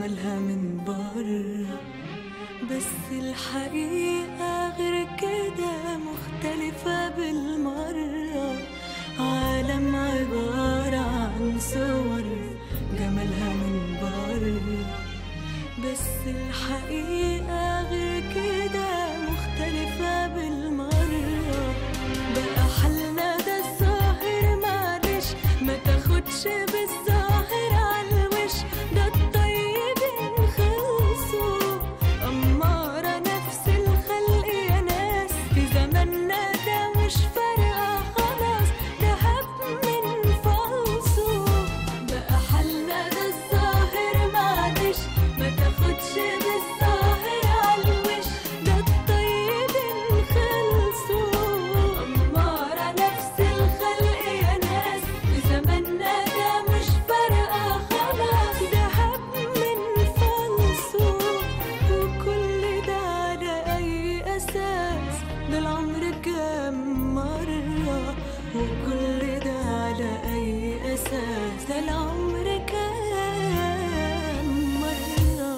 جمالها من بره بس الحقيقة غير كده مختلفة بالمرة عالم عبارة عن صور جمالها من بره بس الحقيقة غير كده مختلفة بالمرة بقى حالنا ده الظاهر معلش ما تاخدش بالظاهر عالوش ده الطيبين خلصوا أمارة نفس الخلق يا ناس في زماننا ده مش فارقة خلاص ده هب من فلسه بقى حالنا ده الظاهر معلش ما تاخدش بالظاهر عالوش ده الطيبين خلصوا أمارة نفس الخلق يا ناس في زماننا ده مش فارقة خلاص ده هب من فلسه وكل ده على أي أساس ده العمر كام مرة وكل ده على أي أساس ده العمر كام مرة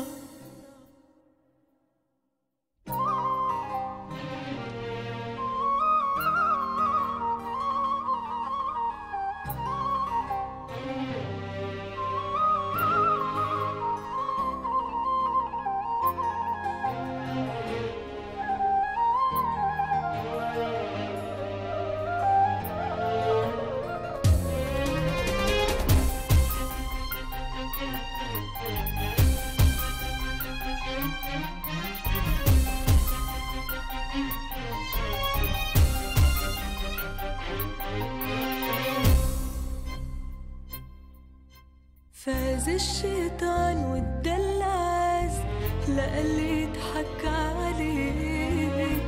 فاز الشيطان والدلاس لقى اللي يضحك عليه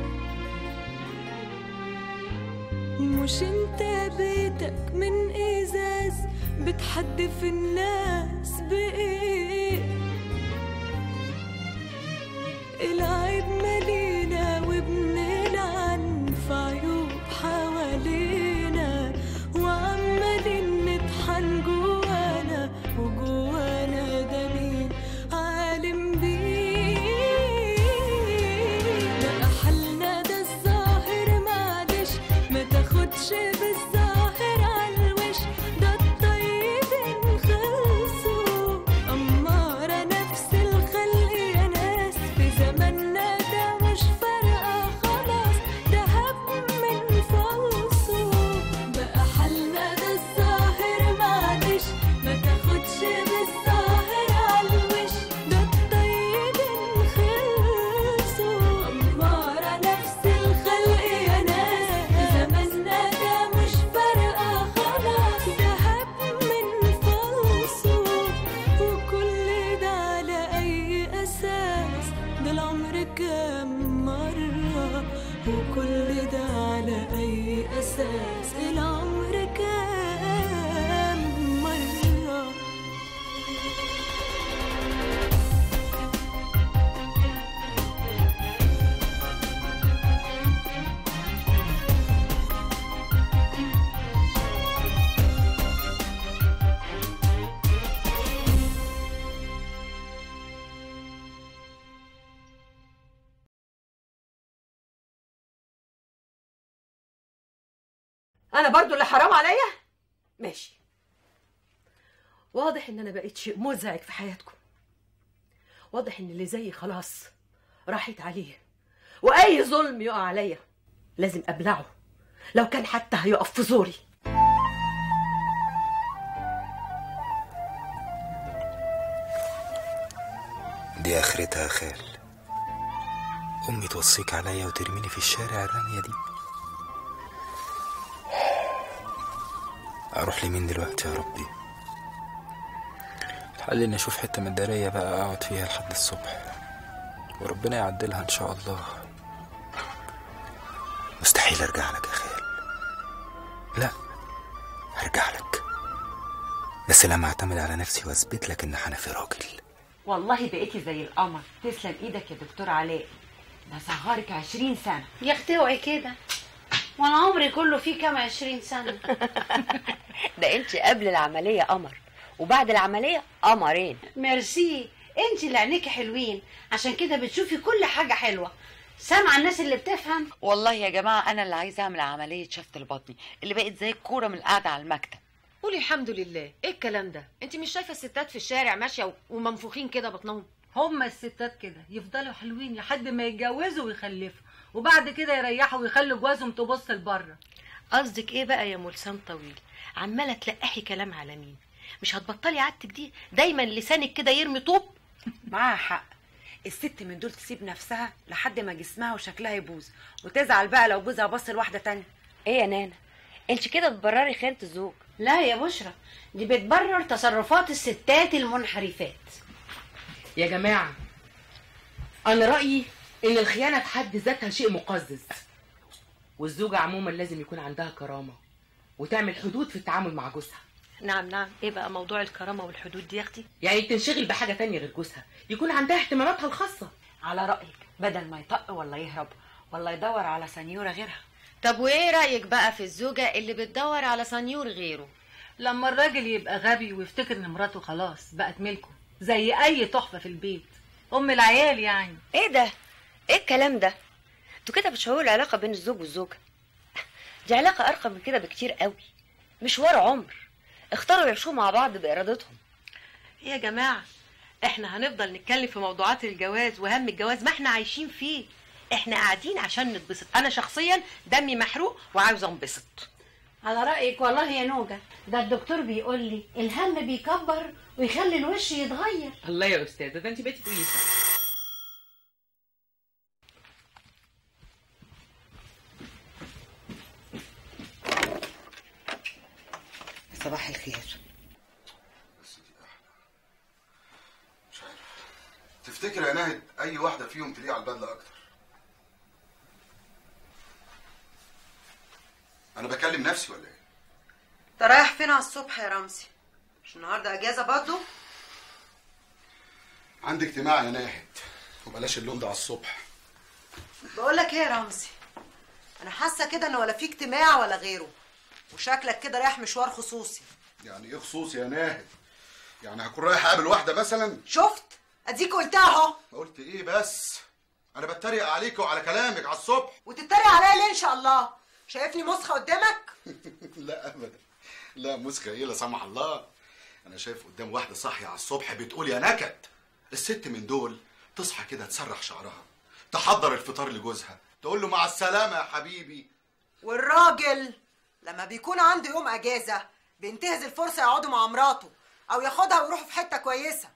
مش انت بيتك من ازاز بتحدف الناس بايه العيب مالينا وبنلعن في عيوب حوالينا وعمالين نطحن جوانا وجوانا ده مين عالم بيه بقى حالنا ده الظاهر معلش ما تاخدش بالظاهر عالوش ده الطيبين خلصوا أمارة نفس الخلق يا ناس في زماننا ده مش فارقة خلاص ده هب من فلسه بقى حالنا ده الظاهر معلش ما تاخدش بالظاهر عالوش ده الطيبين خلصوا أمارة نفس الخلق يا ناس في زماننا ده مش فارقة خلاص ده هب من فلسه وكل ده على أي أساس ده العمر كام مرة وكل ده على أي أساس العمر كام مرة انا برضو اللي حرام عليا ماشي واضح ان انا بقيت شيء مزعج في حياتكم واضح ان اللي زيي خلاص راحت عليه واي ظلم يقع عليا لازم ابلعه لو كان حتى هيقف في زوري دي اخرتها يا خال امي توصيك عليا وترميني في الشارع الرمية دي اروح لمين دلوقتي يا ربي الحل اني اشوف حته مداريه بقى اقعد فيها لحد الصبح وربنا يعدلها ان شاء الله مستحيل ارجع لك يا خال لا هرجع لك بس لما اعتمد على نفسي واثبت لك ان حنفي راجل والله بقيتي زي القمر تسلم ايدك يا دكتور علاء ده صغرك عشرين سنة يا اختي اوعي كده وانا عمري كله فيه كام عشرين سنة ده انت قبل العملية قمر وبعد العملية قمرين ميرسي انت اللي عينيكي حلوين عشان كده بتشوفي كل حاجه حلوه سامعه الناس اللي بتفهم والله يا جماعه انا اللي عايزه اعمل عمليه شفط البطن اللي بقت زي الكوره من القعده على المكتب قولي الحمد لله ايه الكلام ده انت مش شايفه الستات في الشارع ماشيه و- ومنفوخين كده بطنهم هما الستات كده يفضلوا حلوين لحد ما يتجوزوا ويخلفوا وبعد كده يريحوا ويخلوا جوازهم تبص لبره قصدك ايه بقى يا ملسان طويل عماله تلقحي كلام على مين مش هتبطلي عادتك دي دايما لسانك كده يرمي طوب معاها حق الست من دول تسيب نفسها لحد ما جسمها وشكلها يبوظ وتزعل بقى لو جوزها بص لواحده تانية ايه يا نانا انت كده بتبرري خيانه الزوج لا يا بشرى دي بتبرر تصرفات الستات المنحرفات يا جماعة أنا رأيي إن الخيانة في حد ذاتها شيء مقزز والزوجة عموما لازم يكون عندها كرامة وتعمل حدود في التعامل مع جوزها نعم نعم ايه بقى موضوع الكرامه والحدود دي يا اختي يعني تنشغل بحاجة تانية غير جوزها يكون عندها اهتماماتها الخاصة على رايك بدل ما يطق ولا يهرب ولا يدور على سنيوره غيرها طب وايه رايك بقى في الزوجه اللي بتدور على سنيور غيره لما الراجل يبقى غبي ويفتكر ان مراته خلاص بقت ملكه زي اي تحفه في البيت ام العيال يعني ايه ده ايه الكلام ده انتوا كده بتشوهوا العلاقه بين الزوج والزوجه دي علاقه ارقى من كده بكتير قوي مشوار عمر اختاروا يعيشوا مع بعض بارادتهم ايه يا جماعه احنا هنفضل نتكلم في موضوعات الجواز وهم الجواز ما احنا عايشين فيه احنا قاعدين عشان نتبسط انا شخصيا دمي محروق وعاوزه انبسط على رايك والله يا نوجه ده الدكتور بيقول لي الهم بيكبر ويخلي الوش يتغير الله يا أستاذة ده أنت بقيتي تقولي صح صباح الخير مش عارف تفتكر يا ناهد اي واحده فيهم تليق على البدله اكتر انا بكلم نفسي ولا ايه انت رايح فين على الصبح يا رمزي مش النهارده اجازه برضه عندي اجتماع يا ناهد وبلاش اللون ده على الصبح بقول لك ايه يا رمزي انا حاسه كده ان ولا في اجتماع ولا غيره وشكلك كده رايح مشوار خصوصي يعني ايه خصوصي يا ناهد يعني هكون رايح اقابل واحده مثلا شفت اديك قلتها اهو قلت ايه بس انا بتريق عليك وعلى كلامك على الصبح وتتريق عليا ليه ان شاء الله شايفني مسخه قدامك لا ابدا لا مسكه ايه لا سمح الله انا شايف قدام واحده صاحيه على الصبح بتقول يا نكد الست من دول تصحى كده تسرح شعرها تحضر الفطار لجوزها تقول له مع السلامه يا حبيبي والراجل لما بيكون عنده يوم اجازه بينتهز الفرصه يقعدوا مع مراته او ياخدها ويروحوا في حته كويسه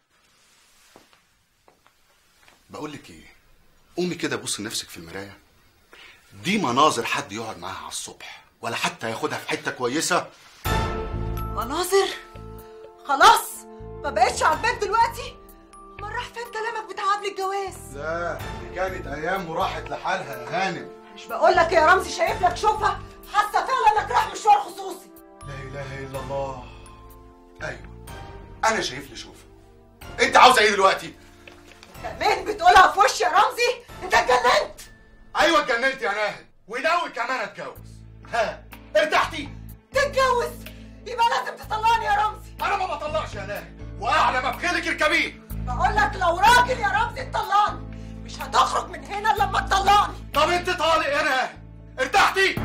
بقول لك ايه قومي كده بص لنفسك في المرايه دي مناظر حد يقعد معاها على الصبح ولا حتى ياخدها في حته كويسه مناظر خلاص ما بقتش على الباب دلوقتي ما راح فين كلامك بتاع قبل الجواز لا دي كانت ايام وراحت لحالها يا غانم مش بقول لك يا رمزي شايف لك شوفها حاسه فعلا انك رايح مشوار خصوصي لا اله الا الله ايوه انا شايف لي شوفه انت عاوزه ايه دلوقتي كمان بتقولها في وشي يا رمزي انت اتجننت ايوه اتجننت يا ناهد وناوي كمان اتجوز ها ارتحتي تتجوز يبقى لازم تطلقني يا رمزي انا ما بطلقش يا ناهد واعلى ما بخيلك اركبيه بقول لك لو راجل يا رمزي اتطلقني مش هتخرج من هنا إلا لما تطلقني طب انت طالق يا ناهد ارتحتي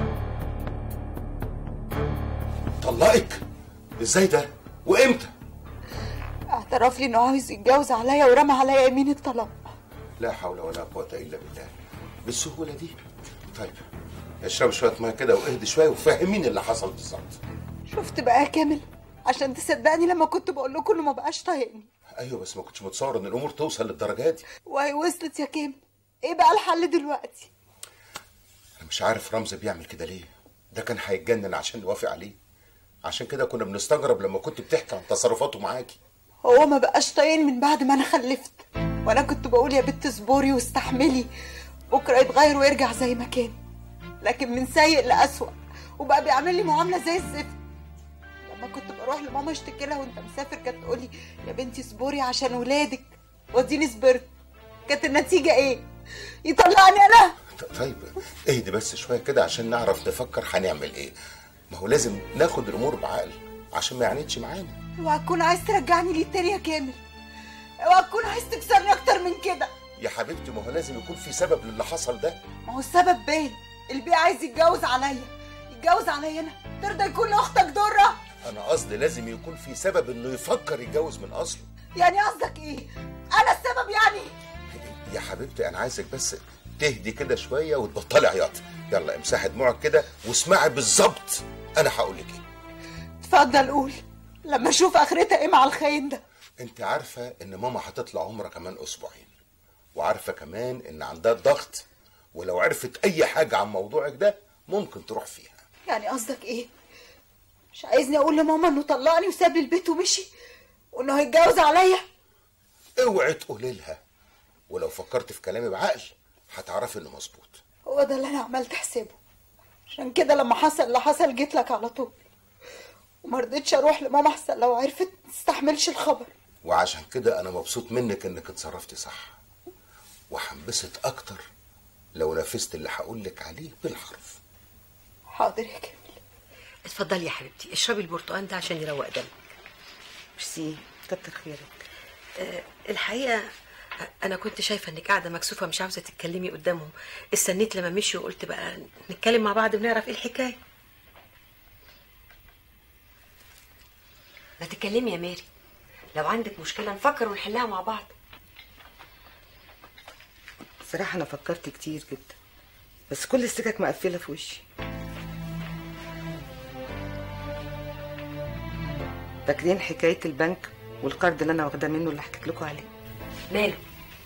طلقك ازاي ده وامتى اعترف لي انه عاوز يتجوز عليا ورمى عليا يمين الطلاق لا حول ولا قوة إلا بالله بالسهولة دي طيب اشرب شوية مية كده واهدي شوية وفهميني اللي حصل بالظبط شفت بقى يا كامل عشان تصدقني لما كنت بقول لكم انه ما بقاش طايقني أيوة بس ما كنتش متصور إن الأمور توصل للدرجة دي وهي وصلت يا كامل ايه بقى الحل دلوقتي أنا مش عارف رمزي بيعمل كده ليه ده كان هيتجنن عشان نوافق عليه عشان كده كنا بنستغرب لما كنت بتحكي عن تصرفاته معاكي هو ما بقاش طايقني من بعد ما انا خلفت وانا كنت بقول يا بنت اصبري واستحملي بكره يتغير ويرجع زي ما كان لكن من سيء لأسوأ وبقى بيعمل لي معامله زي الزفت لما كنت بروح لماما اشتكي لها وانت مسافر كانت تقولي يا بنتي اصبري عشان ولادك واديني صبرت كانت النتيجه ايه يطلعني انا ط- طيب اهدي بس شوية كده عشان نعرف نفكر هنعمل إيه ما هو لازم ناخد الأمور بعقل عشان ما يعاندش معانا وهتكون عايز ترجعني ليه تاني يا كامل اوعى تكون عايز تكسرني اكتر من كده يا حبيبتي ما هو لازم يكون في سبب للي حصل ده ما هو السبب باين البيه عايز يتجوز عليا يتجوز عليا انا ترضى يكون لاختك دره انا قصدي لازم يكون في سبب انه يفكر يتجوز من اصله يعني قصدك ايه انا السبب يعني يا حبيبتي انا عايزك بس تهدي كده شويه وتبطلي عياط يلا امسحي دموعك كده واسمعي بالظبط انا هقول لك ايه اتفضل قول لما اشوف اخرتها ايه مع الخاين ده انت عارفه ان ماما هتطلع عمره كمان اسبوعين وعارفه كمان ان عندها ضغط ولو عرفت اي حاجه عن موضوعك ده ممكن تروح فيها يعني قصدك ايه مش عايزني اقول لماما انه طلقني وساب لي البيت ومشي وانه هيتجوز عليا اوعي تقولي لها ولو فكرت في كلامي بعقل هتعرفي انه مظبوط هو ده اللي انا عملت حسابه عشان كده لما حصل اللي حصل جيت لك على طول وما رضيتش اروح لماما احسن لو عرفت ما تستحملش الخبر وعشان كده انا مبسوط منك انك اتصرفتي صح وهنبسط اكتر لو نفذت اللي هقول لك عليه بالحرف حاضر يا كامل اتفضلي يا حبيبتي اشربي البرتقال ده عشان يروق دمك ميرسي كتر خيرك آه، الحقيقه انا كنت شايفه انك قاعده مكسوفه مش عاوزه تتكلمي قدامهم استنيت لما مشي وقلت بقى نتكلم مع بعض ونعرف ايه الحكايه ما تتكلمي يا ماري لو عندك مشكله نفكر ونحلها مع بعض صراحة أنا فكرت كتير جدا بس كل السكك مقفلة في وشي فاكرين حكاية البنك والقرض اللي أنا واخداه منه اللي حكيت لكم عليه ماله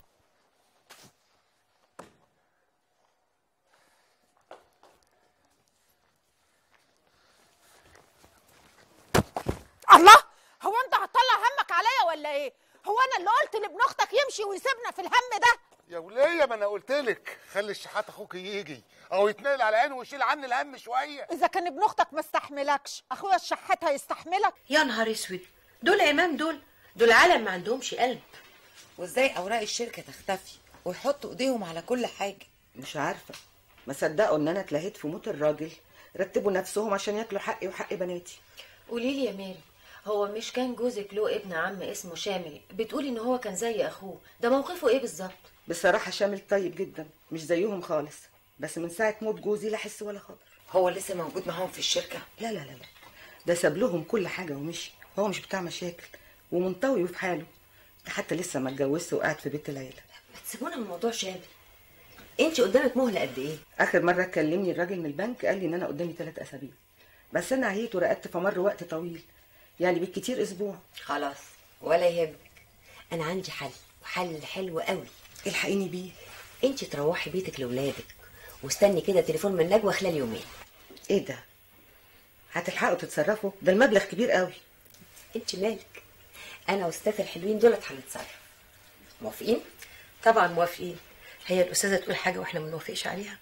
الله هو انت هتطلع همك عليا ولا ايه هو انا اللي قلت لابن اختك يمشي ويسيبنا في الهم ده يا ولية ما انا قلت لك خلي الشحات اخوك يجي او يتنقل على عينه ويشيل عني الهم شويه اذا كان ابن اختك ما استحملكش اخويا الشحات هيستحملك يا نهار اسود دول امام دول دول عالم ما عندهمش قلب وازاي اوراق الشركه تختفي ويحطوا ايديهم على كل حاجه مش عارفة ما صدقوا إن أنا اتلهيت في موت الراجل رتبوا نفسهم عشان ياكلوا حقي وحق بناتي قولي لي يا ماري هو مش كان جوزك له ابن عم اسمه شامل بتقولي ان هو كان زي اخوه ده موقفه ايه بالظبط بصراحة شامل طيب جدا مش زيهم خالص بس من ساعة موت جوزي لا حس ولا خبر هو لسه موجود معاهم في الشركه لا لا لا لا ده ساب لهم كل حاجة ومشي هو مش بتاع مشاكل ومنطوي وفي حاله ده حتى لسه ما اتجوزش وقاعد في بيت العيلة ما تسيبونا من موضوع شامل انت قدامك مهله قد ايه آخر مرة كلمني الراجل من البنك قال لي إن أنا قدامي ثلاث أسابيع بس أنا عييت ورقدت فمر وقت طويل يعني بالكتير أسبوع خلاص ولا يهمك انا عندي حل وحل حلو قوي الحقيني بيه انت تروحي بيتك لاولادك واستني كده تليفون من نجوى خلال يومين إيه ده هتلحقوا تتصرفوا ده المبلغ كبير قوي انت مالك انا واستاذ الحلوين دولت هنتصرف موافقين طبعا موافقين هي الاستاذه تقول حاجه واحنا ما نوافقش عليها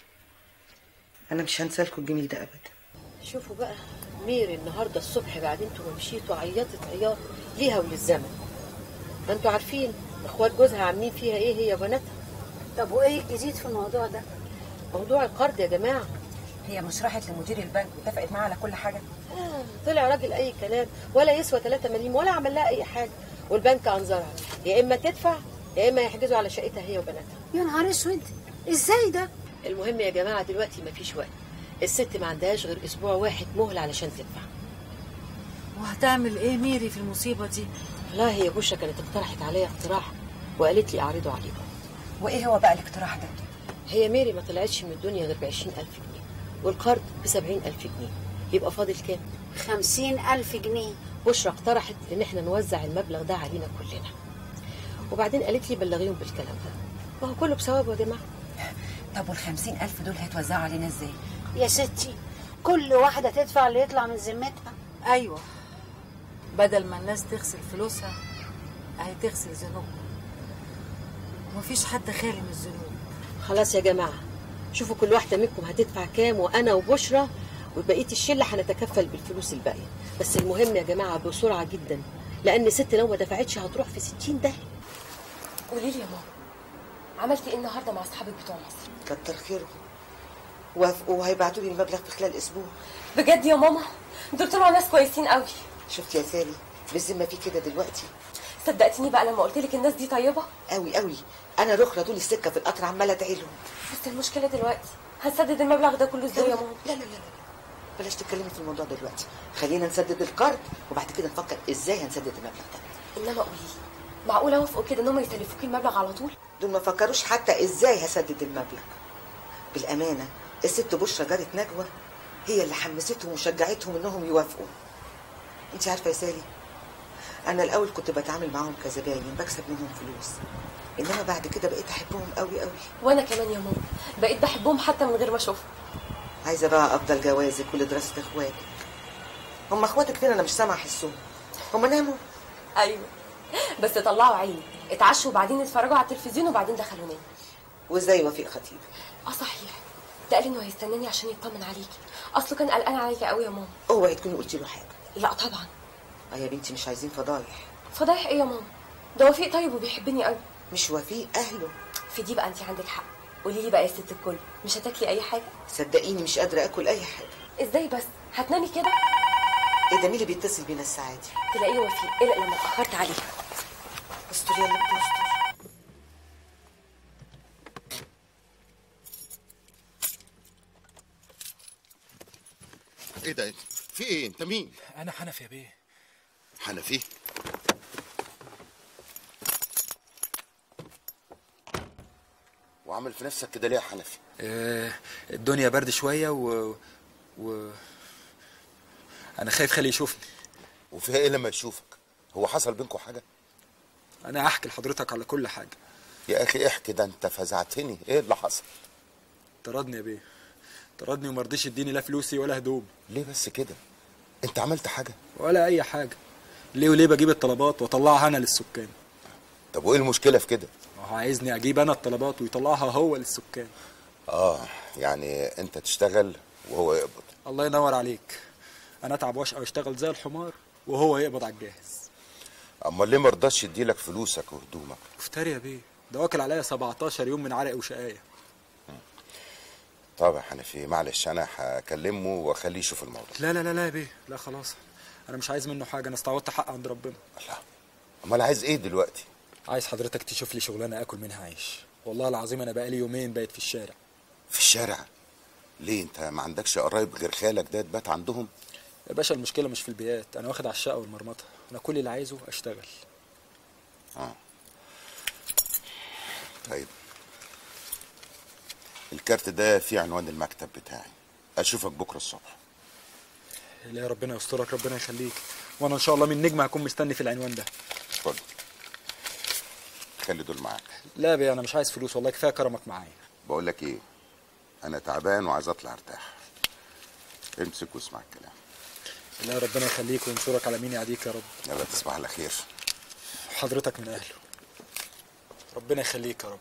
أنا مش هنسالكوا الجميل ده أبدا شوفوا بقى ميري النهارده الصبح بعد انتوا ما مشيتوا عيطت عياط ليها وللزمن ما انتوا عارفين اخوات جوزها عاملين فيها ايه هي بناتها طب وايه الجديد في الموضوع ده موضوع القرض يا جماعه هي مش راحت لمدير البنك واتفقت معاه على كل حاجه آه طلع راجل اي كلام ولا يسوى 3 مليم ولا عمل لها اي حاجه والبنك انظرها يا اما تدفع يا اما يحجزوا على شقتها هي وبناتها يا نهار اسود ازاي ده المهم يا جماعه دلوقتي مفيش وقت الست ما عندهاش غير اسبوع واحد مهله علشان تدفع وهتعمل ايه ميري في المصيبه دي لا هي بوشة كانت اقترحت عليا اقتراح وقالت لي اعرضه عليكم وايه هو بقى الاقتراح ده هي ميري ما طلعتش من الدنيا غير ب ألف جنيه والقرض ب ألف جنيه يبقى فاضل كام؟ خمسين ألف جنيه بشرى اقترحت ان احنا نوزع المبلغ ده علينا كلنا وبعدين قالت لي بلغيهم بالكلام ده ما هو كله بثوابه يا جماعه طب والخمسين ألف دول هيتوزعوا علينا ازاي يا ستي كل واحدة تدفع اللي يطلع من ذمتها ايوه بدل ما الناس تغسل فلوسها اهي تغسل ذنوبها ومفيش حد خالي من الذنوب خلاص يا جماعه شوفوا كل واحده منكم هتدفع كام وانا وبشرى وبقيه الشله هنتكفل بالفلوس الباقيه بس المهم يا جماعه بسرعه جدا لان ست لو ما دفعتش هتروح في 60 ده قولي لي يا ماما عملتي ايه النهارده مع اصحابك بتوع مصر كتر خيرهم وافقوا وهيبعتوا لي المبلغ في خلال اسبوع بجد يا ماما دول طلعوا ناس كويسين قوي شفت يا سالي بالذمه في كده دلوقتي صدقتيني بقى لما قلت لك الناس دي طيبه قوي قوي انا رخرة طول السكه في القطر عماله ادعي لهم بس المشكله دلوقتي هنسدد المبلغ ده كله ازاي يا ماما لا لا لا بلاش تتكلمي في الموضوع دلوقتي خلينا نسدد القرض وبعد كده نفكر ازاي هنسدد المبلغ ده انما قولي لي معقوله وافقوا كده ان هم يسلفوكي المبلغ على طول دول ما فكروش حتى ازاي هسدد المبلغ بالامانه الست بشرى جارة نجوى هي اللي حمستهم وشجعتهم انهم يوافقوا انت عارفه يا سالي انا الاول كنت بتعامل معاهم كزباين بكسب منهم فلوس انما بعد كده بقيت احبهم قوي قوي وانا كمان يا ماما بقيت بحبهم حتى من غير ما اشوفهم عايزه بقى افضل جوازك ولدراسه اخواتك هم اخواتك فين انا مش سامعه احسهم هم ناموا ايوه بس طلعوا عيني اتعشوا وبعدين اتفرجوا على التلفزيون وبعدين دخلوا ناموا وازاي وفيق خطيب اه صحيح ده قال انه هيستناني عشان يطمن عليكي اصله كان قلقان عليكي قوي يا ماما اوعي تكوني قلتي له حاجه لا طبعا اه يا بنتي مش عايزين فضايح فضايح ايه يا ماما ده وفيق طيب وبيحبني قوي مش وفيق اهله في دي بقى انت عندك حق قولي لي بقى يا ست الكل مش هتاكلي اي حاجه صدقيني مش قادره اكل اي حاجه ازاي بس هتنامي كده ايه ده مين اللي بيتصل بينا الساعه دي تلاقيه وفيق قلق لما اتاخرت عليه استر يا رب استر ايه ده في ايه انت مين انا حنفي يا بيه حنفي وعامل في نفسك كده ليه يا حنفي آه الدنيا برد شويه و... و... انا خايف خليه يشوفني وفيها ايه لما يشوفك هو حصل بينكم حاجه انا احكي لحضرتك على كل حاجه يا اخي احكي ده انت فزعتني ايه اللي حصل طردني يا بيه طردني وما رضيش يديني لا فلوسي ولا هدوم ليه بس كده انت عملت حاجه ولا اي حاجه ليه وليه بجيب الطلبات واطلعها انا للسكان طب وايه المشكله في كده ما هو عايزني اجيب انا الطلبات ويطلعها هو للسكان اه يعني انت تشتغل وهو يقبض الله ينور عليك انا اتعب واشقى واشتغل زي الحمار وهو يقبض على الجاهز امال ليه ما رضاش يديلك فلوسك وهدومك افتري يا بيه ده واكل عليا 17 يوم من عرق وشقايه طب يا حنفي معلش انا هكلمه واخليه يشوف الموضوع لا لا لا لا يا بيه لا خلاص انا مش عايز منه حاجه انا استعوضت حق عند ربنا امال عايز ايه دلوقتي عايز حضرتك تشوف لي شغلانه اكل منها عيش والله العظيم انا بقالي يومين بايت في الشارع في الشارع ليه انت ما عندكش قرايب غير خالك ده تبات عندهم يا باشا المشكله مش في البيات انا واخد على الشقه والمرمطه انا كل اللي عايزه اشتغل اه طيب الكارت ده فيه عنوان المكتب بتاعي اشوفك بكره الصبح لا يا ربنا يسترك ربنا يخليك وانا ان شاء الله من نجم هكون مستني في العنوان ده اتفضل خلي دول معاك لا يا بيه انا مش عايز فلوس والله كفايه كرمك معايا بقول لك ايه انا تعبان وعايز اطلع ارتاح امسك واسمع الكلام لا يا ربنا يخليك وينصرك على مين يعديك يا رب يلا تصبح على خير حضرتك من اهله ربنا يخليك يا رب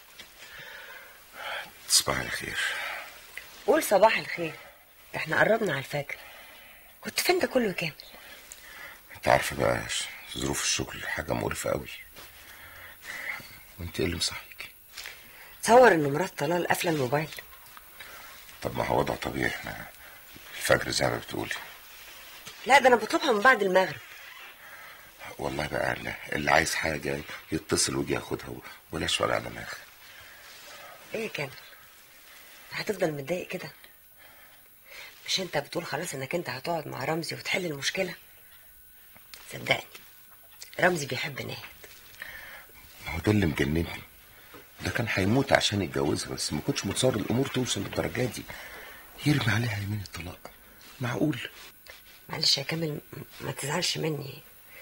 تصبح على خير قول صباح الخير ده احنا قربنا على الفجر كنت فين ده كله كامل انت عارفه بقى ظروف الشغل حاجه مقرفه قوي وانت ايه اللي مصحيك تصور ان مرات طلال قافله الموبايل طب ما هو وضع طبيعي احنا الفجر زي ما بتقولي لا ده انا بطلبها من بعد المغرب والله بقى اللي, اللي عايز حاجه يتصل ويجي ياخدها ولا شوال على دماغ ايه كامل هتفضل متضايق كده مش انت بتقول خلاص انك انت هتقعد مع رمزي وتحل المشكله صدقني رمزي بيحب ناهد ما هو ده اللي مجنني ده كان هيموت عشان يتجوزها بس ما كنتش متصور الامور توصل للدرجه دي يرمي عليها يمين الطلاق معقول معلش يا كامل م- ما تزعلش مني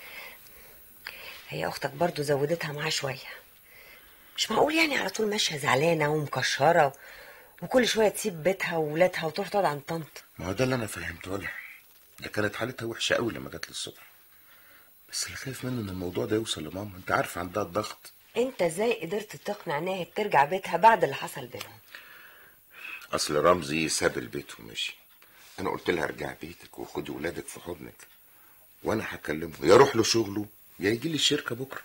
هي اختك برضو زودتها معاه شويه مش معقول يعني على طول ماشيه زعلانه ومكشره وكل شويه تسيب بيتها وولادها وتروح تقعد عند طنط ما هو ده اللي انا فهمته لها ده كانت حالتها وحشه قوي لما جت لي الصبح بس اللي خايف منه ان الموضوع ده يوصل لماما انت عارف عندها الضغط انت ازاي قدرت تقنع ناهد ترجع بيتها بعد اللي حصل بينهم اصل رمزي ساب البيت ومشي انا قلت لها ارجعي بيتك وخدي ولادك في حضنك وانا هكلمه يا يروح له شغله يا يجي لي الشركه بكره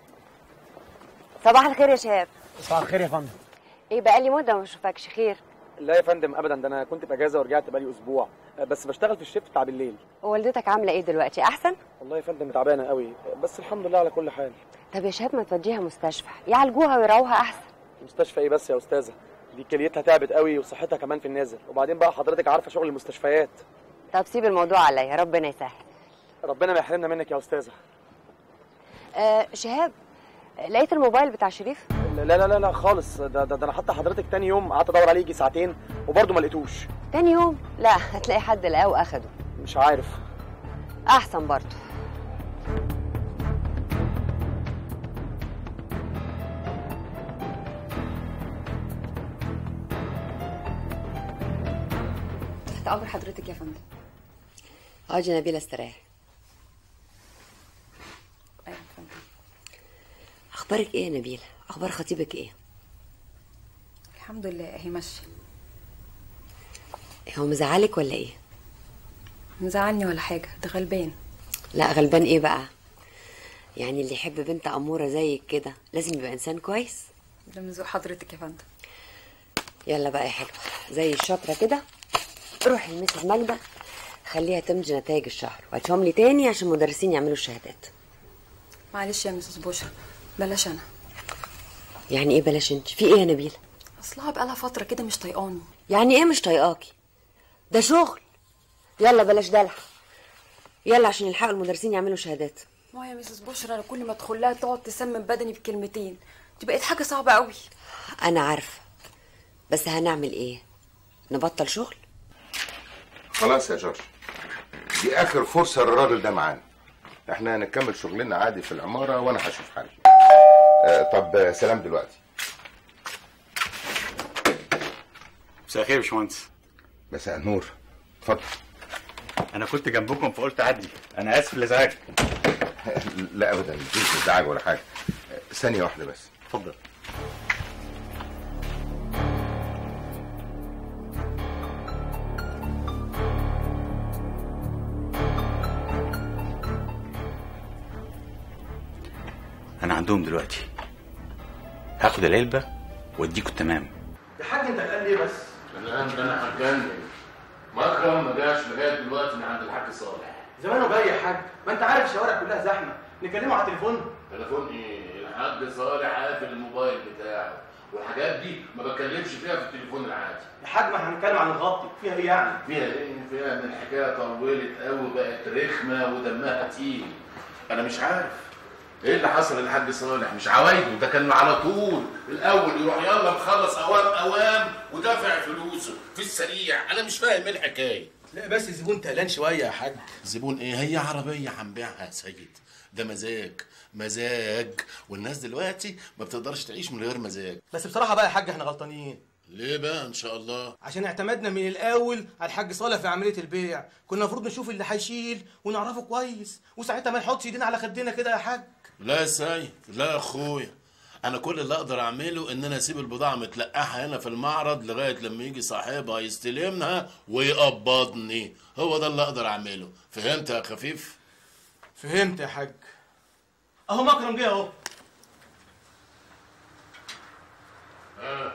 صباح الخير يا شهاب صباح الخير يا فندم ايه بقالي مده ما بشوفكش خير لا يا فندم ابدا ده انا كنت في اجازه ورجعت بقالي اسبوع بس بشتغل في الشيفت بتاع بالليل والدتك عامله ايه دلوقتي احسن والله يا فندم تعبانه قوي بس الحمد لله على كل حال طب يا شهاب ما توديها مستشفى يعالجوها ويراوها احسن مستشفى ايه بس يا استاذه دي كليتها تعبت قوي وصحتها كمان في النازل وبعدين بقى حضرتك عارفه شغل المستشفيات طب سيب الموضوع عليا ربنا يسهل ربنا ما يحرمنا منك يا استاذه آه شهاب لقيت الموبايل بتاع شريف لا لا لا لا خالص ده, ده, ده انا حتى حضرتك تاني يوم قعدت ادور عليه يجي ساعتين وبرضه ما لقيتوش تاني يوم لا هتلاقي حد لقاه واخده مش عارف احسن برضه تحت امر حضرتك يا فندم اقعدي يا نبيله استريح ايوه يا فندم اخبارك ايه يا نبيله اخبار خطيبك ايه الحمد لله اهي ماشيه هو مزعلك ولا ايه مزعلني ولا حاجه ده غلبان لا غلبان ايه بقى يعني اللي يحب بنت اموره زيك كده لازم يبقى انسان كويس ده من ذوق حضرتك يا فندم يلا بقى يا حلوه زي الشاطره كده روحي لمسز ماجده خليها تمضي نتائج الشهر وهاتهم لي تاني عشان المدرسين يعملوا الشهادات معلش يا مسز بشرى بلاش انا يعني ايه بلاش انت في ايه يا نبيله اصلها بقالها فتره كده مش طايقاني يعني ايه مش طايقاكي ده شغل يلا بلاش دلع يلا عشان يلحقوا المدرسين يعملوا شهادات ما يا مسز بشرى انا كل ما ادخل لها تقعد تسمم بدني بكلمتين دي بقت حاجه صعبه قوي انا عارفه بس هنعمل ايه نبطل شغل خلاص يا جورج دي اخر فرصه للراجل ده معانا احنا هنكمل شغلنا عادي في العماره وانا هشوف حالي آه طب سلام دلوقتي مساء الخير يا باشمهندس مساء النور اتفضل انا كنت جنبكم فقلت اعدي انا اسف لازعاجك لا ابدا مفيش ازعاج ولا حاجه آه، ثانيه واحده بس اتفضل انا عندهم دلوقتي هاخد العلبه واديكوا التمام يا حاج انت قال ليه بس الان ده انا هتجنن مكرم ما جاش لغايه دلوقتي من عند الحاج صالح زمانه جاي يا حاج ما انت عارف الشوارع كلها زحمه نكلمه على التليفون تليفون ايه الحاج صالح قافل الموبايل بتاعه والحاجات دي ما بتكلمش فيها في التليفون العادي يا حاج ما احنا هنتكلم عن الغطي فيها ايه يعني فيها ايه فيها ان الحكايه طولت قوي بقت رخمه ودمها تقيل انا مش عارف ايه اللي حصل للحاج صالح مش عوايده ده كان على طول الاول يروح يلا مخلص اوام اوام ودافع فلوسه في السريع انا مش فاهم ايه الحكايه لا بس الزبون تقلان شويه يا حاج زبون ايه هي عربيه هنبيعها يا سيد ده مزاج مزاج والناس دلوقتي ما بتقدرش تعيش من غير مزاج بس بصراحه بقى يا حاج احنا غلطانين ليه بقى ان شاء الله عشان اعتمدنا من الاول على الحاج صالح في عمليه البيع كنا المفروض نشوف اللي هيشيل ونعرفه كويس وساعتها ما نحطش ايدينا على خدنا كده يا حاج لا يا سيد لا يا اخويا انا كل اللي اقدر اعمله ان انا اسيب البضاعه متلقحه هنا في المعرض لغايه لما يجي صاحبها يستلمها ويقبضني هو ده اللي اقدر اعمله فهمت يا خفيف فهمت يا حاج اهو مكرم جه اهو آه.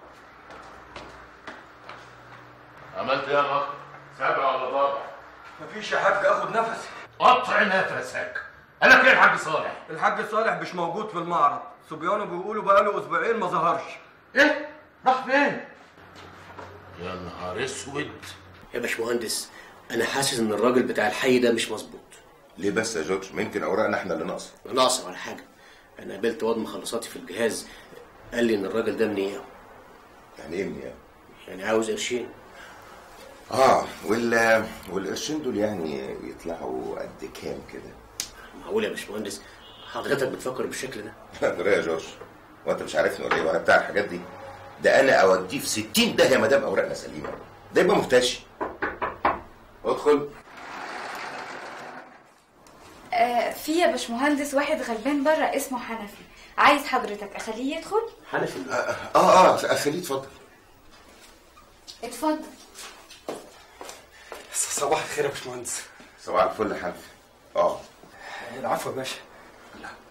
عملت ايه يا مكر سبع ولا ضابع مفيش يا حاج اخد نفسي قطع نفسك انا كده الحاج صالح الحاج صالح مش موجود في المعرض صبيانه بيقولوا بقاله اسبوعين ما ظهرش ايه راح فين يا نهار اسود يا باشمهندس انا حاسس ان الراجل بتاع الحي ده مش مظبوط ليه بس يا جورج ما يمكن اوراقنا احنا اللي ناقصه ناقصه ولا حاجه انا قابلت واد مخلصاتي في الجهاز قال لي ان الراجل ده منيع يعني ايه منيع يعني عاوز قرشين اه وال والقرشين دول يعني يطلعوا قد كام كده معقول يا باشمهندس حضرتك بتفكر بالشكل ده لا ده يا جورج وانت مش عارفني ولا ايه وانا بتاع الحاجات دي ده انا اوديه في 60 داهيه ما دام اوراقنا سليمه ده يبقى مفتشي ادخل آه في يا باشمهندس واحد غلبان بره اسمه حنفي عايز حضرتك اخليه يدخل حنفي اه اه, آه خليه اتفضل اتفضل صباح الخير يا باشمهندس صباح الفل يا حنفي اه العفو يا باشا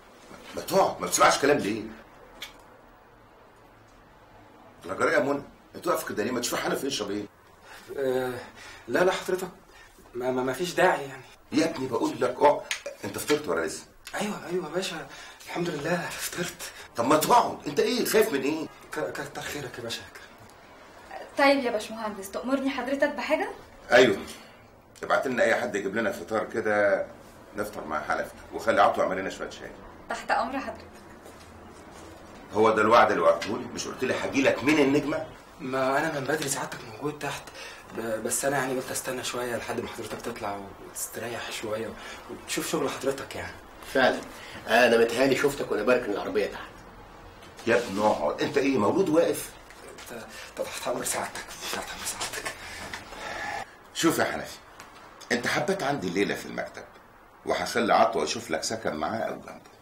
ما تقعد ما بتسمعش كلام ليه؟ لا جرى يا منى انت واقف كده ليه ما تشوف حنفي يشرب ايه آه لا لا حضرتك ما, ما, ما فيش داعي يعني يا ابني بقول لك اقعد انت فطرت ولا لسه ايوه ايوه يا باشا الحمد لله فطرت طب ما تقعد انت ايه خايف من ايه ك- كتر خيرك يا باشا طيب يا باشمهندس تأمرني حضرتك بحاجة؟ ايوه ابعت لنا اي حد يجيب لنا فطار كده نفطر مع حنفي وخلي عطو يعمل لنا شويه شاي تحت أمر حضرتك هو ده الوعد اللي وعدته لي مش قلت لي هاجي لك من النجمه ما انا من بدري سعادتك موجود تحت ب- بس انا يعني قلت استنى شويه لحد ما حضرتك تطلع وتستريح شويه وتشوف شغل حضرتك يعني فعلا انا متهيألي شفتك وانا بركن العربيه تحت يا ابني اقعد انت ايه مولود واقف انت تحت امر سعادتك تحت امر سعادتك شوف يا حنفي انت حبيت عندي الليله في المكتب وهخلي عطوة يشوف لك سكن معاه او جنبه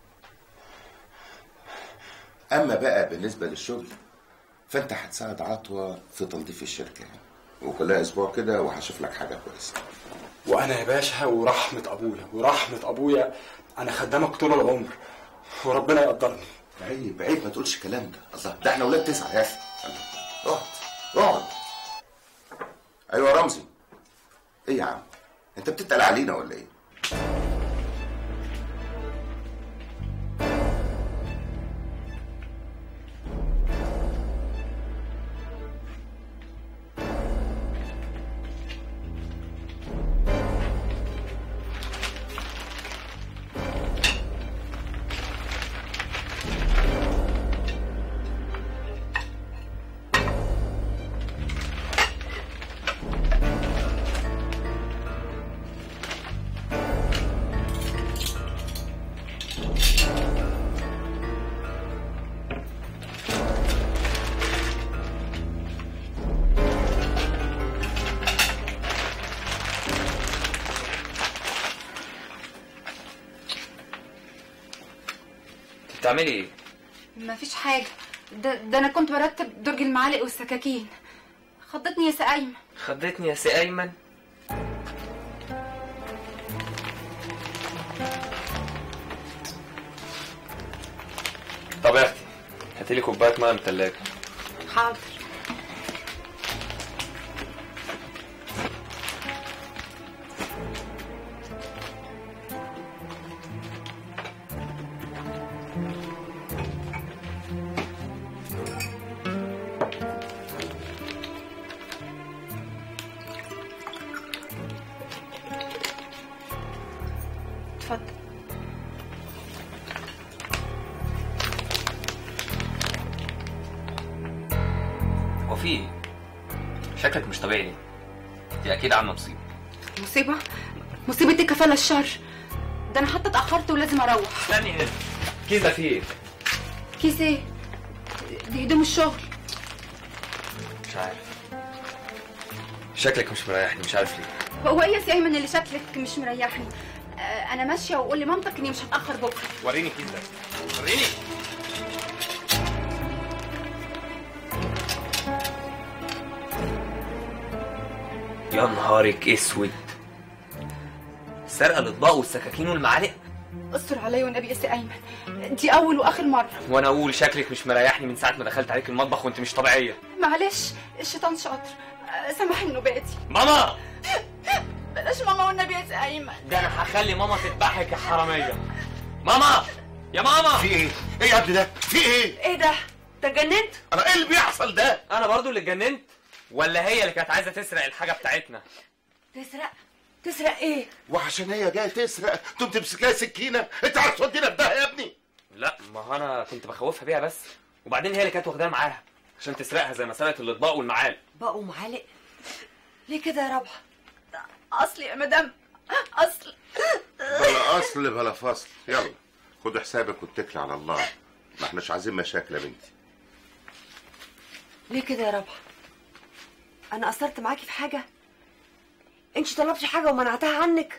اما بقى بالنسبه للشغل فانت هتساعد عطوة في تنظيف الشركه يعني وكلها اسبوع كده وهشوف لك حاجه كويسه وانا يا باشا ورحمه ابويا ورحمه ابويا انا خدامك طول العمر وربنا يقدرني عيب عيب ما تقولش الكلام ده الله ده احنا ولاد تسعه يا اخي اقعد اقعد ايوه يا رمزي ايه يا عم انت بتتقل علينا ولا ايه بتعملي ايه؟ مفيش حاجة ده, ده أنا كنت برتب درج المعالق والسكاكين خضتني يا سقايمة خضتني يا سي ايمن طب يا اختي هاتي لي كوبايه ميه من الثلاجه حاضر اتفضل هو في ايه؟ شكلك مش طبيعي ليه؟ دي اكيد عامله مصيبه مصيبة مصيبة إيه كفالة الشر ده أنا حتى اتأخرت ولازم أروح استني هنا كيس ده فيه ايه؟ كيس إيه؟ دي هدوم الشغل مش عارف شكلك مش مريحني مش عارف ليه هو إيه يا سي أيمن اللي شكلك مش مريحني آه، أنا ماشية وأقول لمامتك إني مش هتأخر بكرة وريني الكيس ده وريني يا نهارك اسود سرقه الاطباق والسكاكين والمعالق استر عليا والنبي يا سي أيمن دي أول وآخر مرة وانا اقول شكلك مش مريحني من ساعه ما دخلت عليك المطبخ وانت مش طبيعيه معلش الشيطان شاطر آه، سامحني نوباتي ماما بلاش ماما والنبي يا سي أيمن ده انا هخلي ماما تذبحك يا حراميه ماما يا ماما في ايه ايه يا ابني ده في ايه ايه ده انت اتجننت انا ايه اللي بيحصل ده انا برضو اللي اتجننت ولا هي اللي كانت عايزه تسرق الحاجه بتاعتنا تسرق تسرق ايه وعشان هي جايه تسرق تقوم تمسك لها سكينه انت عايز تودينا في داهيه يا ابني لا ما هو انا كنت بخوفها بيها بس وبعدين هي اللي كانت واخداها معاها عشان تسرقها زي ما سرقت الاطباق والمعالق بقوا معالق ليه كده يا ربح أصل يا مدام أصل بلا اصل بلا فصل يلا خد حسابك واتكل على الله ما احناش عايزين مشاكل يا بنتي ليه كده يا ربح انا قصرت معاكي في حاجه انت طلبتي حاجه ومنعتها عنك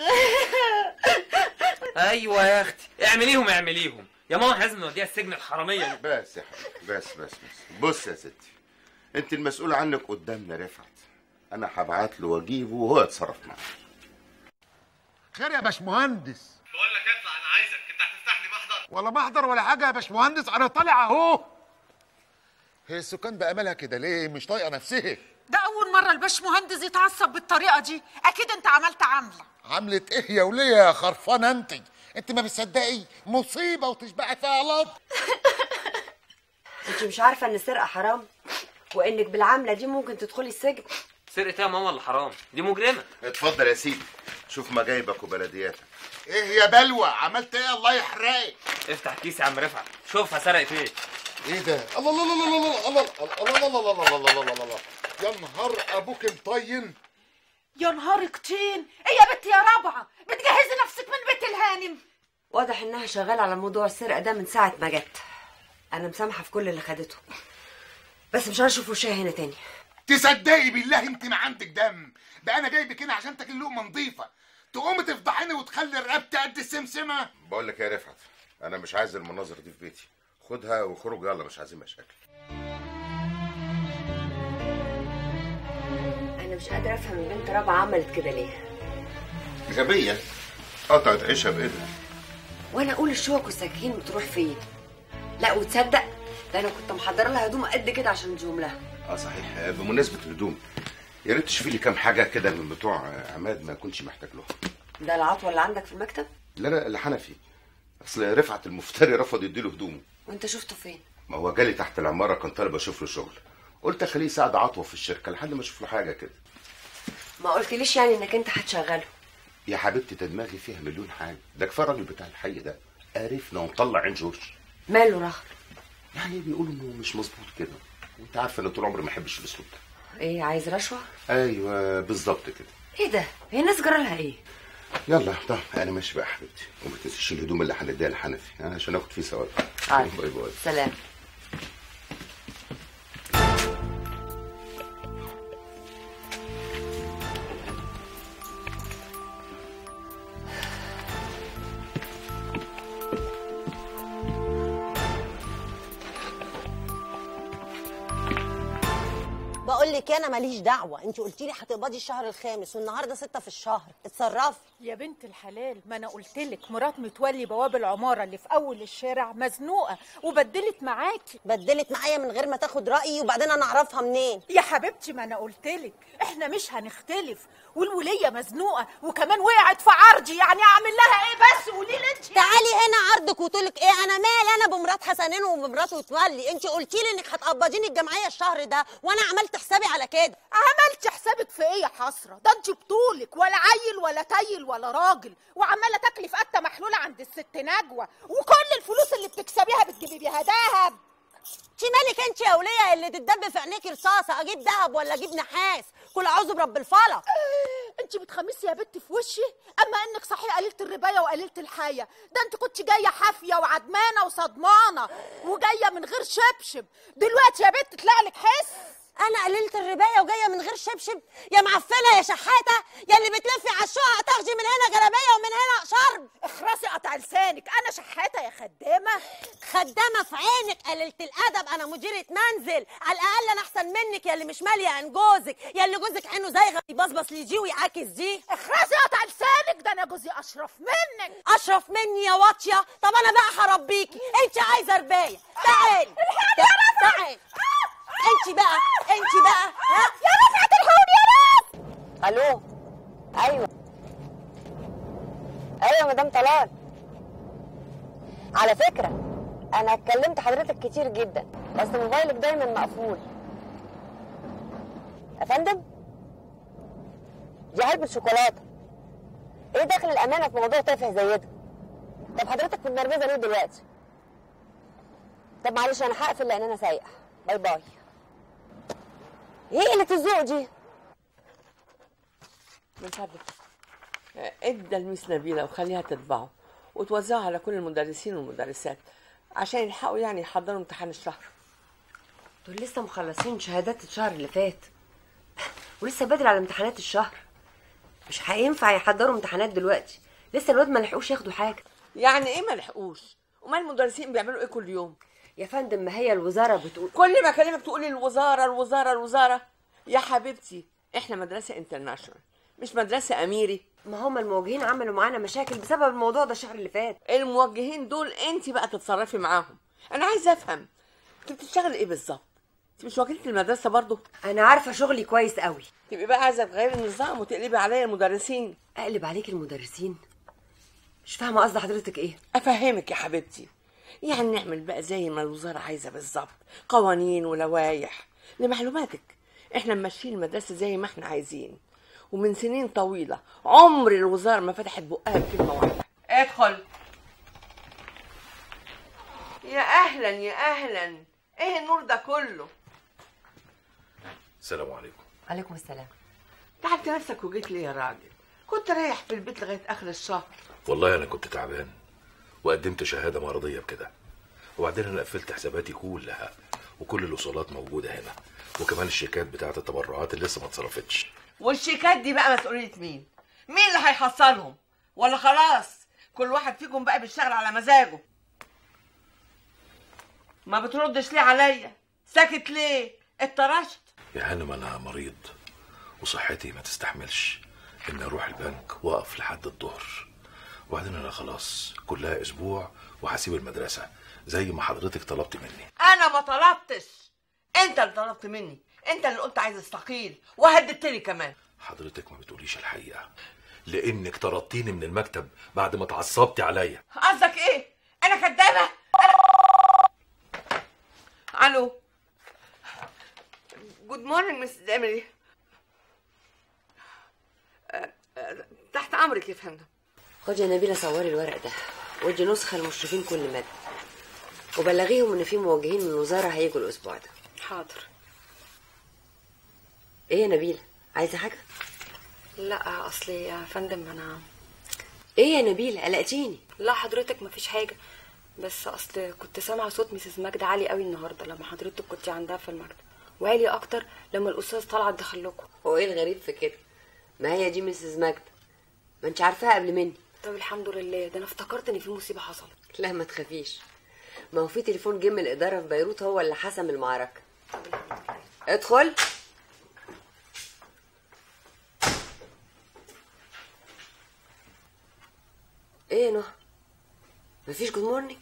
ايوه يا اختي اعمليهم اعمليهم يا ماما إحنا لازم نوديها السجن الحراميه دي. بس يا حبيبي بس بس بس بص يا ستي انت المسؤول عنك قدامنا رفعت انا هبعت له واجيبه وهو يتصرف معاه خير يا باشمهندس بقول لك اطلع انا عايزك انت هتفتح لي محضر ولا محضر ولا حاجه يا باشمهندس انا طالع اهو هي السكان بقى مالها كده ليه مش طايقه نفسها ده اول مره الباش مهندس يتعصب بالطريقه دي اكيد انت عملت عمله عملت ايه يا وليه يا خرفانه انت انت ما بتصدقي مصيبه وتشبعي فيها لط انت مش عارفه ان السرقه حرام وانك بالعمله دي ممكن تدخلي السجن سرقة ايه يا ماما اللي حرام دي مجرمة اتفضل يا سيدي شوف مجايبك وبلدياتك ايه يا بلوى عملت ايه الله يحرقك افتح كيس يا عم رفعت شوفها سرقت ايه ايه ده الله الله الله الله الله الله الله الله الله الله الله الله الله الله يا نهار ابوك مطين يا نهارك طين ايه يا بنت يا رابعه بتجهزي نفسك من بيت الهانم واضح انها شغاله على موضوع السرقه ده من ساعه ما جت انا مسامحه في كل اللي خدته بس مش هشوف وشها هنا تاني تصدقي بالله انت ما عندك دم ده انا جايبك هنا عشان تاكل لقمه نظيفه تقومي تفضحيني وتخلي رقبتي قد السمسمه بقول لك يا رفعت انا مش عايز المناظر دي في بيتي خدها وخرج يلا مش عايزين مشاكل انا مش قادره افهم البنت رابعه عملت كده ليه غبيه قطعت عيشها بايدها وانا اقول الشوك والسكاكين بتروح فين لا وتصدق ده انا كنت محضره لها هدوم قد كده عشان اديهم لها اه صحيح آه، بمناسبه الهدوم يا ريت تشوفي لي كام حاجه كده من بتوع آه، عماد ما كنتش محتاج له ده العطوه اللي عندك في المكتب لا لا اللي حنفي اصل رفعت المفتري رفض يديله هدومه وانت شفته فين ما هو جالي تحت العماره كان طالب اشوف له شغل قلت اخليه يساعد عطوه في الشركه لحد ما اشوف له حاجه كده ما قلتليش يعني انك انت هتشغله يا حبيبتي ده دماغي فيها مليون حاجه ده كفايه الراجل بتاع الحي ده قرفنا ومطلع عين جورج ماله رخر يعني بيقولوا انه مش مظبوط كده وانت عارفه ان طول عمري ما احبش الاسلوب ده ايه عايز رشوه ايوه بالظبط كده ايه ده هي الناس جرى لها ايه يلا طب انا ماشي بقى يا حبيبتي وما تنسيش الهدوم اللي هنديها لحنفي أنا عشان اخد فيه ثواب عارف. باي باي سلام بقول لك انا ماليش دعوه انت قلتي لي هتقبضي الشهر الخامس والنهارده ستة في الشهر اتصرفي يا بنت الحلال ما انا قلت لك مرات متولي بواب العماره اللي في اول الشارع مزنوقه وبدلت معاكي بدلت معايا من غير ما تاخد رايي وبعدين انا اعرفها منين يا حبيبتي ما انا قلت لك احنا مش هنختلف والوليه مزنوقه وكمان وقعت في عرضي يعني اعمل لها ايه بس قولي لي انت تعالي هنا عرضك وتقولك ايه انا مال انا بمرات حسنين وبمرات متولي انت قلتي لي انك هتقبضيني الجمعيه الشهر ده وانا عملت حسابي على كده عملت حسابك في ايه يا حسره ده انت بطولك ولا عيل ولا تيل ولا راجل وعماله تاكلي في قته محلوله عند الست نجوى وكل الفلوس اللي بتكسبيها بتجيبي بيها دهب انت مالك انت يا وليه اللي تتدب في عينيكي رصاصه اجيب دهب ولا اجيب نحاس كل اعوذ برب الفلق انت بتخمسي يا بنت في وشي اما انك صحيح قليله الربايه وقليله الحياه ده انت كنت جايه حافيه وعدمانه وصدمانه وجايه من غير شبشب دلوقتي يا بنت طلع لك حس انا قليله الربايه وجايه من غير شبشب يا معفنه يا شحاته يا اللي بتلفي على الشقق تاخدي من هنا جلابيه ومن هنا شرب اخرسي قطع لسانك انا شحاته يا خدامه خدامه في عينك قليله الادب انا مديره منزل على الاقل انا احسن منك يا اللي مش ماليه عن جوزك يا اللي جوزك عينه زايغه يبصبص لدي ويعاكس دي اخرسي قطع لسانك ده انا جوزي اشرف منك اشرف مني يا واطيه طب انا بقى هربيكي انت عايزه ربايه تعالي تعالي انت بقى انت بقى ها يا رفعت الحوض يا ناس الو ايوه ايوه يا مدام طلال على فكره انا اتكلمت حضرتك كتير جدا بس موبايلك دايما مقفول يا فندم دي علبه شوكولاته ايه دخل الامانه في موضوع تافه زي ده طب حضرتك في المرمزه ليه دلوقتي طب معلش انا هقفل لان انا سايقه باي باي ايه قله الذوق دي من فضلك ادى الميس نبيله وخليها تطبعه وتوزعه على كل المدرسين والمدرسات عشان يلحقوا يعني يحضروا امتحان الشهر دول لسه مخلصين شهادات الشهر اللي فات ولسه بدري على امتحانات الشهر مش هينفع يحضروا امتحانات دلوقتي لسه الواد ما لحقوش ياخدوا حاجه يعني ايه ما لحقوش امال المدرسين بيعملوا ايه كل يوم يا فندم ما هي الوزاره بتقول كل ما اكلمك تقولي الوزاره الوزاره الوزاره يا حبيبتي احنا مدرسه انترناشونال مش مدرسه اميري ما هم الموجهين عملوا معانا مشاكل بسبب الموضوع ده الشهر اللي فات الموجهين دول انت بقى تتصرفي معاهم انا عايزه افهم انت بتشتغلي ايه بالظبط انت مش وكيله المدرسه برضو انا عارفه شغلي كويس قوي تبقي بقى عايزه تغيري النظام وتقلبي عليا المدرسين اقلب عليك المدرسين مش فاهمه قصد حضرتك ايه افهمك يا حبيبتي يعني نعمل بقى زي ما الوزاره عايزه بالظبط قوانين ولوائح لمعلوماتك احنا ماشيين المدرسه زي ما احنا عايزين ومن سنين طويله عمر الوزاره ما فتحت بقها بكلمه واحده ادخل يا اهلا يا اهلا ايه النور ده كله السلام عليكم عليكم السلام تعبت نفسك وجيت لي يا راجل كنت رايح في البيت لغايه اخر الشهر والله انا كنت تعبان وقدمت شهاده مرضيه بكده وبعدين انا قفلت حساباتي كلها وكل الوصولات موجوده هنا وكمان الشيكات بتاعت التبرعات اللي لسه ما اتصرفتش والشيكات دي بقى مسؤوليه مين مين اللي هيحصلهم ولا خلاص كل واحد فيكم بقى بيشتغل على مزاجه ما بتردش ليه عليا ساكت ليه اتطرشت يا هانم انا مريض وصحتي ما تستحملش اني اروح البنك واقف لحد الظهر وبعدين انا خلاص كلها اسبوع وهسيب المدرسه زي ما حضرتك طلبت مني انا ما طلبتش انت اللي طلبت مني انت اللي قلت عايز استقيل وهددتني كمان حضرتك ما بتقوليش الحقيقه لانك طردتيني من المكتب بعد ما اتعصبتي عليا قصدك ايه انا كدابه انا الو جود مورنينج مس ايميلي تحت امرك يا فندم خد يا نبيله صوري الورق ده ودي نسخه للمشرفين كل ماده وبلغيهم ان في موجهين من الوزاره هيجوا الاسبوع ده حاضر ايه يا نبيله عايزه حاجه لا اصلي يا فندم انا ايه يا نبيله قلقتيني لا حضرتك مفيش حاجه بس اصل كنت سامعه صوت ميسيس ماجدة عالي قوي النهارده لما حضرتك كنت عندها في المكتب وعالي اكتر لما الاستاذ طلعت دخل لكم هو ايه الغريب في كده ما هي دي مسز ماجدة ما انت عارفاها قبل مني طب الحمد لله ده انا افتكرت ان في مصيبه حصلت لا ما تخافيش ما هو في تليفون جه من الاداره في بيروت هو اللي حسم المعركه ادخل ايه يا نهى مفيش جود مورنينج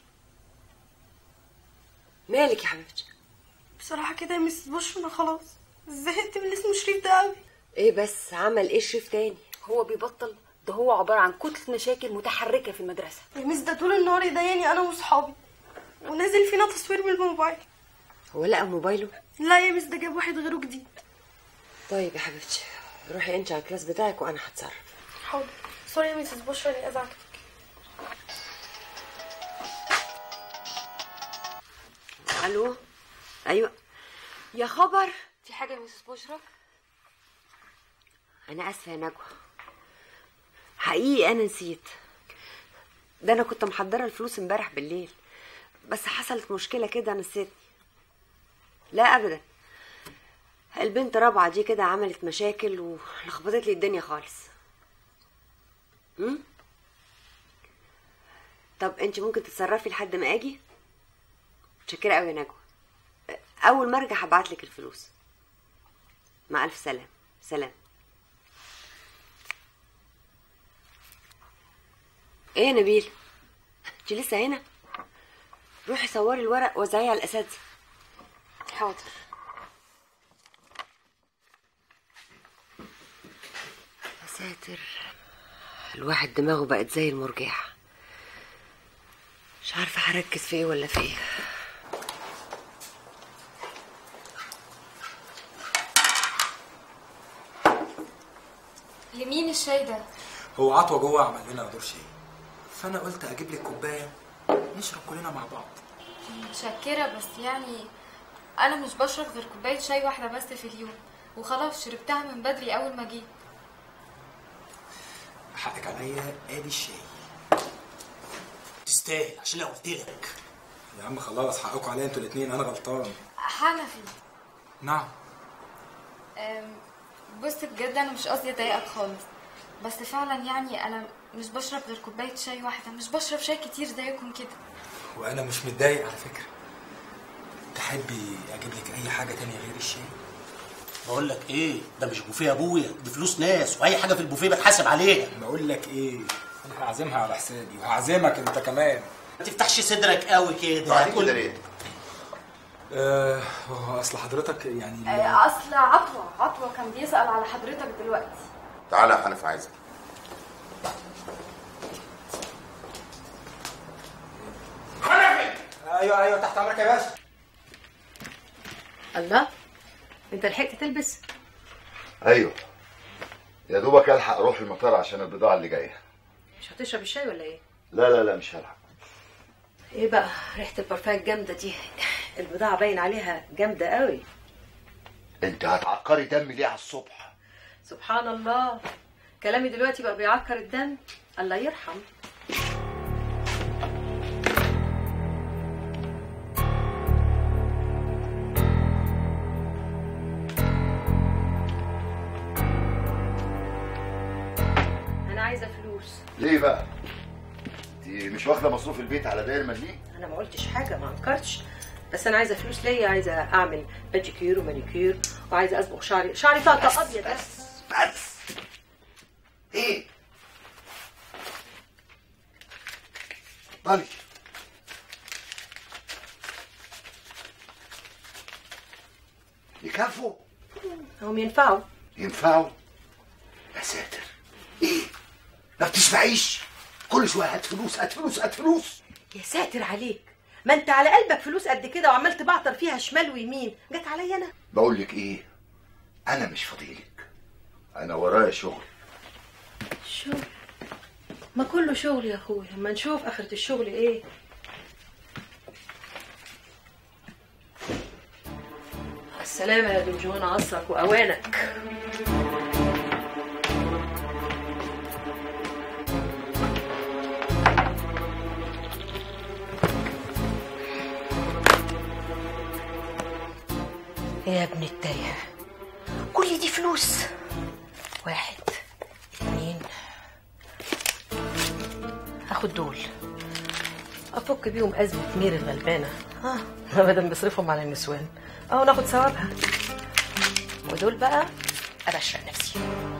مالك يا حبيبتي بصراحة كده يا مس بشر انا خلاص زهقت من اسم شريف ده قوي ايه بس عمل ايه شريف تاني هو بيبطل ده هو عباره عن كتله مشاكل متحركه في المدرسه يا مس ده طول النهار يضايقني انا واصحابي ونازل فينا تصوير بالموبايل هو لقى موبايله لا يا مس ده جاب واحد غيره جديد طيب يا حبيبتي روحي انت على الكلاس بتاعك وانا هتصرف حاضر سوري يا ميسيس بشرى اني ازعجتك الو ايوه يا خبر في حاجه يا ميسيس بشرى انا اسفه يا نجوى حقيقي انا نسيت ده انا كنت محضره الفلوس امبارح بالليل بس حصلت مشكله كده نسيتني لا ابدا البنت رابعه دي كده عملت مشاكل ولخبطت لي الدنيا خالص امم طب انت ممكن تتصرفي لحد ما اجي متشكره قوي يا نجوى اول ما ارجع هبعت لك الفلوس مع الف سلام سلام ايه يا نبيل انت لسه هنا روحي صوري الورق وزعيه على الاساتذه حاضر يا ساتر الواحد دماغه بقت زي المرجحة مش عارفة هركز في ايه ولا في ايه لمين الشاي ده؟ هو عطوة جوه عمل لنا دور شاي فانا قلت اجيب لك كوبايه نشرب كلنا مع بعض متشكرة بس يعني أنا مش بشرب غير كوباية شاي واحدة بس في اليوم وخلاص شربتها من بدري أول ما جيت حقك عليا ادي الشاي تستاهل عشان انا قلت لك يا عم خلاص حقكم عليا انتوا الاثنين انا غلطان حنفي نعم أم، بص بجد أنا مش قصدي أضايقك خالص بس فعلا يعني أنا مش بشرب غير كوباية شاي واحدة مش بشرب شاي كتير زيكم كده وانا مش متضايق على فكره تحبي اجيب لك اي حاجه تانية غير الشاي بقول لك ايه ده مش بوفيه يا ابويا دي فلوس ناس واي حاجه في البوفيه بتحاسب عليها بقول لك ايه انا هعزمها على حسابي وهعزمك انت كمان ما تفتحش صدرك قوي كده بعد هتقول- كده ليه؟ آه هو اصل حضرتك يعني آه، اصل عطوه عطوه كان بيسال على حضرتك دلوقتي تعالى يا حنف عايزك ايوه ايوه تحت امرك يا باشا الله انت لحقت تلبس ايوه يا دوبك الحق اروح المطار عشان البضاعه اللي جايه مش هتشرب الشاي ولا ايه لا لا لا مش هلحق ايه بقى ريحه البرفان الجامده دي البضاعه باين عليها جامده قوي انت هتعكري دمي ليه على الصبح سبحان الله كلامي دلوقتي بقى بيعكر الدم الله يرحم انا عايزه فلوس ليه بقى انت مش واخده مصروف البيت على داير مليء انا ما قلتش حاجه ما انكرتش بس انا عايزه فلوس ليا عايزه اعمل باديكير ومانيكير وعايزه اصبغ شعري شعري طاقه ابيض بس بس ايه طيب يكفوا هم ينفعوا ينفعوا يا ساتر ايه ما بتسمعيش كل شويه هات فلوس هات فلوس هات فلوس يا ساتر عليك ما انت على قلبك فلوس قد كده وعمال تبعتر فيها شمال ويمين جت عليا انا بقول لك ايه انا مش فاضيلك انا ورايا شغل شغل ما كله شغل يا اخويا اما نشوف اخرة الشغل ايه السلامة يا دنجوان عصرك واوانك يا ابن التايه كل دي فلوس واحد اتنين هاخد دول افك بيهم ازمه مير الغلبانه اه ابدا بصرفهم على النسوان اهو ناخد ثوابها ودول بقى ابشر نفسي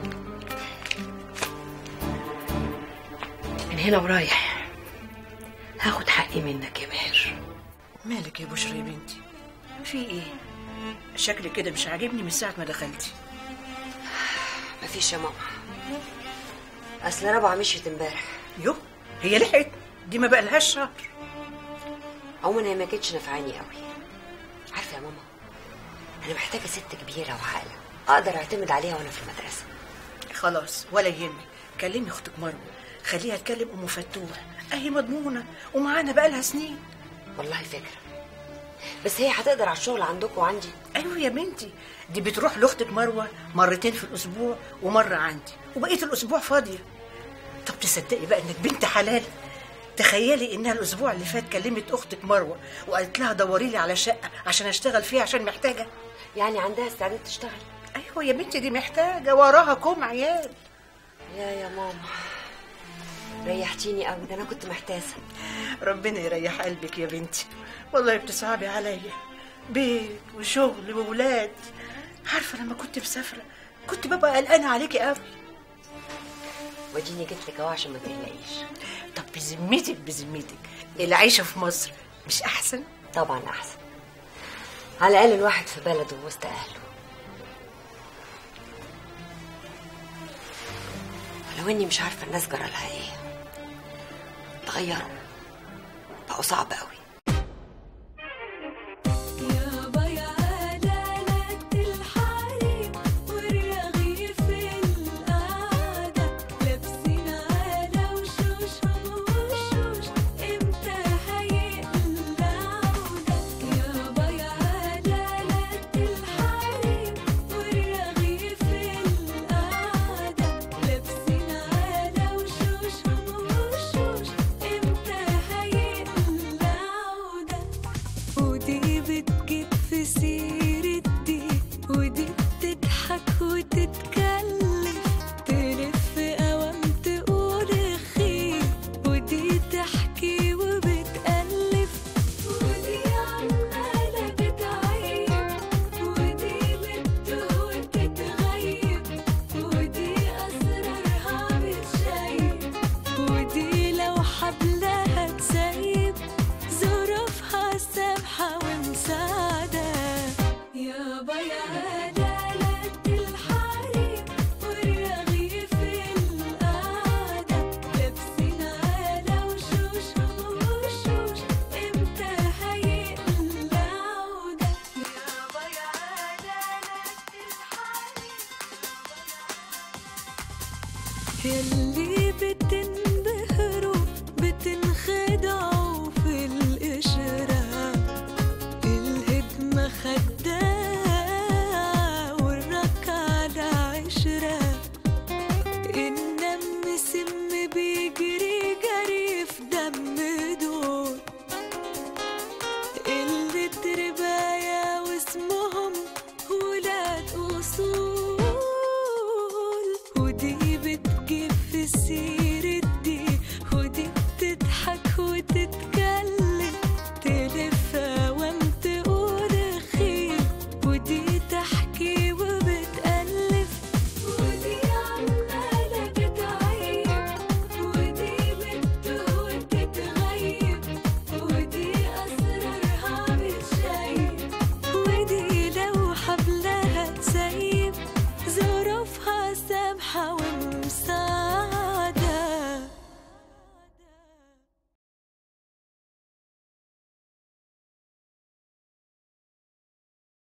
من هنا ورايح هاخد حقي منك يا ماهر مالك يا بشرى يا بنتي في ايه شكلك كده مش عاجبني من ساعه ما دخلتي مفيش يا ماما اصل ربعه مشيت امبارح يو هي لحقت دي ما بقالهاش شهر عموما هي ما كانتش نفعاني قوي عارفه يا ماما انا محتاجه ست كبيره وعاقله اقدر اعتمد عليها وانا في المدرسه خلاص ولا يهمك كلمي اختك مروه خليها تكلم ام فتوح اهي مضمونه ومعانا بقالها سنين والله فكره بس هي هتقدر على الشغل عندكم وعندي ايوه يا بنتي دي بتروح لاختك مروه مرتين في الاسبوع ومره عندي وبقيه الاسبوع فاضيه طب تصدقي بقى انك بنت حلال تخيلي انها الاسبوع اللي فات كلمت اختك مروه وقالت لها دوري لي على شقه عشان اشتغل فيها عشان محتاجه يعني عندها استعداد تشتغل ايوه يا بنتي دي محتاجه وراها كوم عيال يا يا ماما ريحتيني قوي ده انا كنت محتاسه ربنا يريح قلبك يا بنتي والله بتصعبي عليا بيت وشغل وولاد عارفه لما كنت مسافره كنت ببقى قلقانه عليكي قوي وديني جيت لك اهو عشان ما تقلقيش طب بذمتك بذمتك العيشه في مصر مش احسن طبعا احسن على الاقل الواحد في بلده وسط اهله ولو اني مش عارفه الناس جرى لها ايه اتغيروا بقوا صعب قوي يابا يا عدالة الحريم والرغيف القعدة لابسين على وشوشهم وشوش امتى هيقلعونا يابا يا عدالة الحريم والرغيف القعدة لابسين على وشوشهم وشوش امتى هيقلعونا يلي بدنا